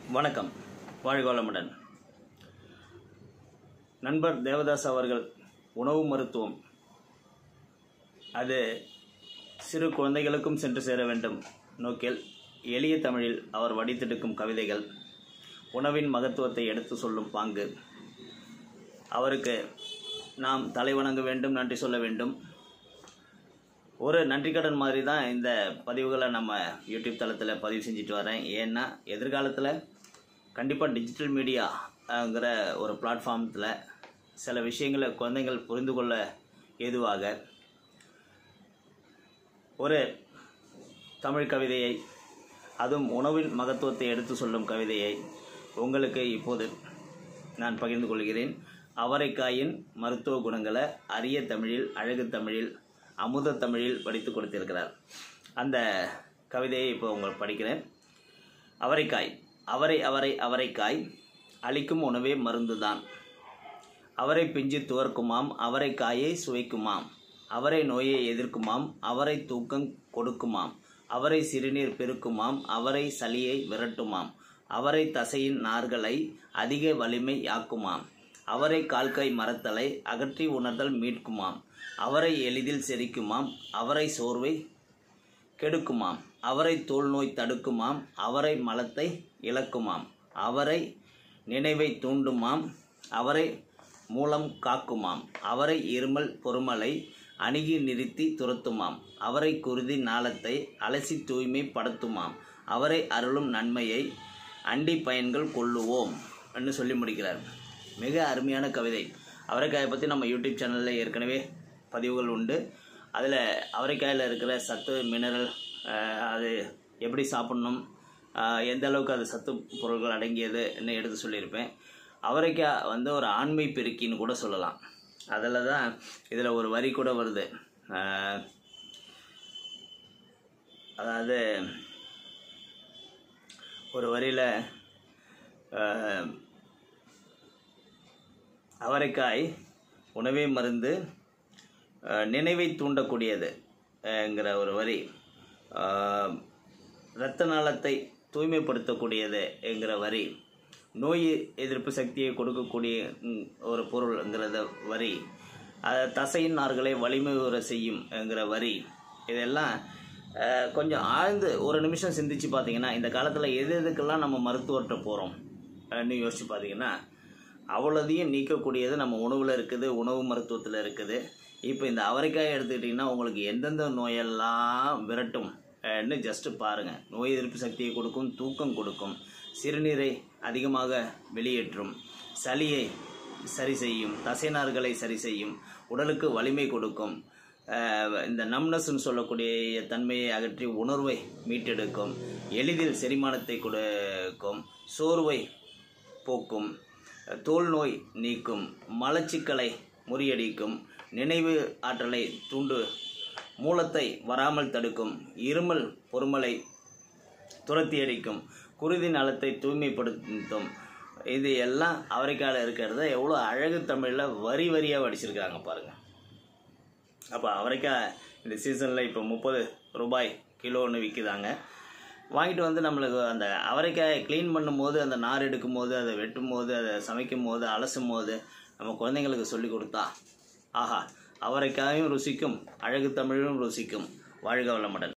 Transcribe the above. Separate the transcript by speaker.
Speaker 1: வணக்கம் வாழ்க வளமுடன் நண்பர் தேவதாஸ் அவர்கள் உணவு மருத்துவம் அது சிறு குழந்தைகளுக்கும் சென்று சேர வேண்டும் நோக்கில் எளிய தமிழில் அவர் வடித்தெடுக்கும் கவிதைகள் உணவின் மகத்துவத்தை எடுத்து சொல்லும் பாங்கு அவருக்கு நாம் தலைவணங்க வேண்டும் நன்றி சொல்ல வேண்டும் ஒரு நன்றிக்கடன் மாதிரி தான் இந்த பதிவுகளை நம்ம யூடியூப் தளத்தில் பதிவு செஞ்சுட்டு வரேன் ஏன்னா எதிர்காலத்தில் கண்டிப்பாக டிஜிட்டல் மீடியாங்கிற ஒரு பிளாட்ஃபார்மத்தில் சில விஷயங்களை குழந்தைகள் புரிந்து கொள்ள ஏதுவாக ஒரு தமிழ் கவிதையை அதுவும் உணவின் மகத்துவத்தை எடுத்து சொல்லும் கவிதையை உங்களுக்கு இப்போது நான் பகிர்ந்து கொள்கிறேன் அவரைக்காயின் மருத்துவ குணங்களை அரிய தமிழில் அழகு தமிழில் அமுத தமிழில் படித்து கொடுத்திருக்கிறார் அந்த கவிதையை இப்போ உங்களுக்கு படிக்கிறேன் அவரைக்காய் அவரை அவரை அவரைக்காய் அளிக்கும் உணவே மருந்துதான் அவரை பிஞ்சு துவர்க்குமாம் அவரைக்காயை சுவைக்குமாம் அவரை நோயை எதிர்க்குமாம் அவரை தூக்கம் கொடுக்குமாம் அவரை சிறுநீர் பெருக்குமாம் அவரை சளியை விரட்டுமாம் அவரை தசையின் நார்களை அதிக வலிமை யாக்குமாம் அவரை கால்கை மரத்தலை அகற்றி உணர்தல் மீட்குமாம் அவரை எளிதில் செரிக்குமாம் அவரை சோர்வை கெடுக்குமாம் அவரை தோல் நோய் தடுக்குமாம் அவரை மலத்தை இழக்குமாம் அவரை நினைவை தூண்டுமாம் அவரை மூலம் காக்குமாம் அவரை இருமல் பொறுமலை அணுகி நிறுத்தி துரத்துமாம் அவரை குருதி நாளத்தை அலசி தூய்மை படுத்துமாம் அவரை அருளும் நன்மையை அண்டி பயன்கள் கொள்ளுவோம் என்று சொல்லி முடிக்கிறார் மிக அருமையான கவிதை அவரைக்காயை பற்றி நம்ம யூடியூப் சேனலில் ஏற்கனவே பதிவுகள் உண்டு அதில் அவரைக்காயில் இருக்கிற சத்து மினரல் அது எப்படி சாப்பிட்ணும் ஆஹ் எந்த அளவுக்கு அது சத்து பொருட்கள் அடங்கியதுன்னு எடுத்து சொல்லியிருப்பேன் அவரைக்காய் வந்து ஒரு ஆண்மை பெருக்கின்னு கூட சொல்லலாம் அதில் தான் இதில் ஒரு வரி கூட வருது ஆஹ் அதாவது ஒரு வரியில் அவரைக்காய் உணவே மருந்து அஹ், நினைவை தூண்டக்கூடியது ங்கிற ஒரு வரி அஹ், இரத்த நாளத்தை தூய்மைப்படுத்தக்கூடியது என்கிற வரி நோய் எதிர்ப்பு சக்தியை கொடுக்கக்கூடிய ம், ஒரு பொருள்ங்கிறத வரி அஹ், தசையின் நார்களை வலிமை உற செய்யும் என்கிற வரி இதெல்லாம் அஹ், கொஞ்சம் ஆழ்ந்து ஒரு நிமிஷம் சிந்திச்சு பார்த்தீங்கன்னா இந்த காலத்தில் எது எதுக்கெல்லாம் நம்ம மருத்துவர்கிட்ட போகிறோம் ன்னு யோசிச்சு பார்த்தீங்கன்னா அவ்வளோதையும் நீக்கக்கூடியது நம்ம உணவில் இருக்குது உணவு மருத்துவத்தில் இருக்குது இப்போ இந்த அவரைக்காய் எடுத்துக்கிட்டிங்கன்னா உங்களுக்கு எந்தெந்த நோயெல்லாம் விரட்டும் ன்னு ஜஸ்ட்டு பாருங்கள் நோய் எதிர்ப்பு சக்தியை கொடுக்கும் தூக்கம் கொடுக்கும் சிறுநீரை அதிகமாக வெளியேற்றும் சளியை சரி செய்யும் தசைநார்களை சரி செய்யும் உடலுக்கு வலிமை கொடுக்கும் அஹ் இந்த நம்னஸ்ன்னு சொல்லக்கூடிய தன்மையை அகற்றி உணர்வை மீட்டெடுக்கும் எளிதில் செரிமானத்தை கொடுக்கும் சோர்வை போக்கும் தோல் நோய் நீக்கும் மலச்சிக்கலை முறியடிக்கும் நினைவு ஆற்றலை தூண்டு மூலத்தை வராமல் தடுக்கும் இருமல் பொறுமலை துரத்தி அடிக்கும் குருதி நலத்தை தூய்மைப்படுத்தும் இது எல்லாம் அவரைக்காயில் இருக்கிறத எவ்வளோ அழகு தமிழில் வரி வரியாக வடிச்சிருக்காங்க பாருங்கள் அப்போ அவரைக்காய் இந்த சீசனில் இப்போ முப்பது ரூபாய் கிலோன்னு விற்கிதாங்க வாங்கிட்டு வந்து நம்மளுக்கு அந்த அவரைக்காயை க்ளீன் பண்ணும்போது அந்த நார் எடுக்கும் போது அதை வெட்டும் போது அதை சமைக்கும் போது அலசும் போது நம்ம குழந்தைங்களுக்கு சொல்லி கொடுத்தா ஆஹா அவரைக்காயும் ருசிக்கும் அழகு தமிழும் ருசிக்கும் வாழ்க வளமுடன்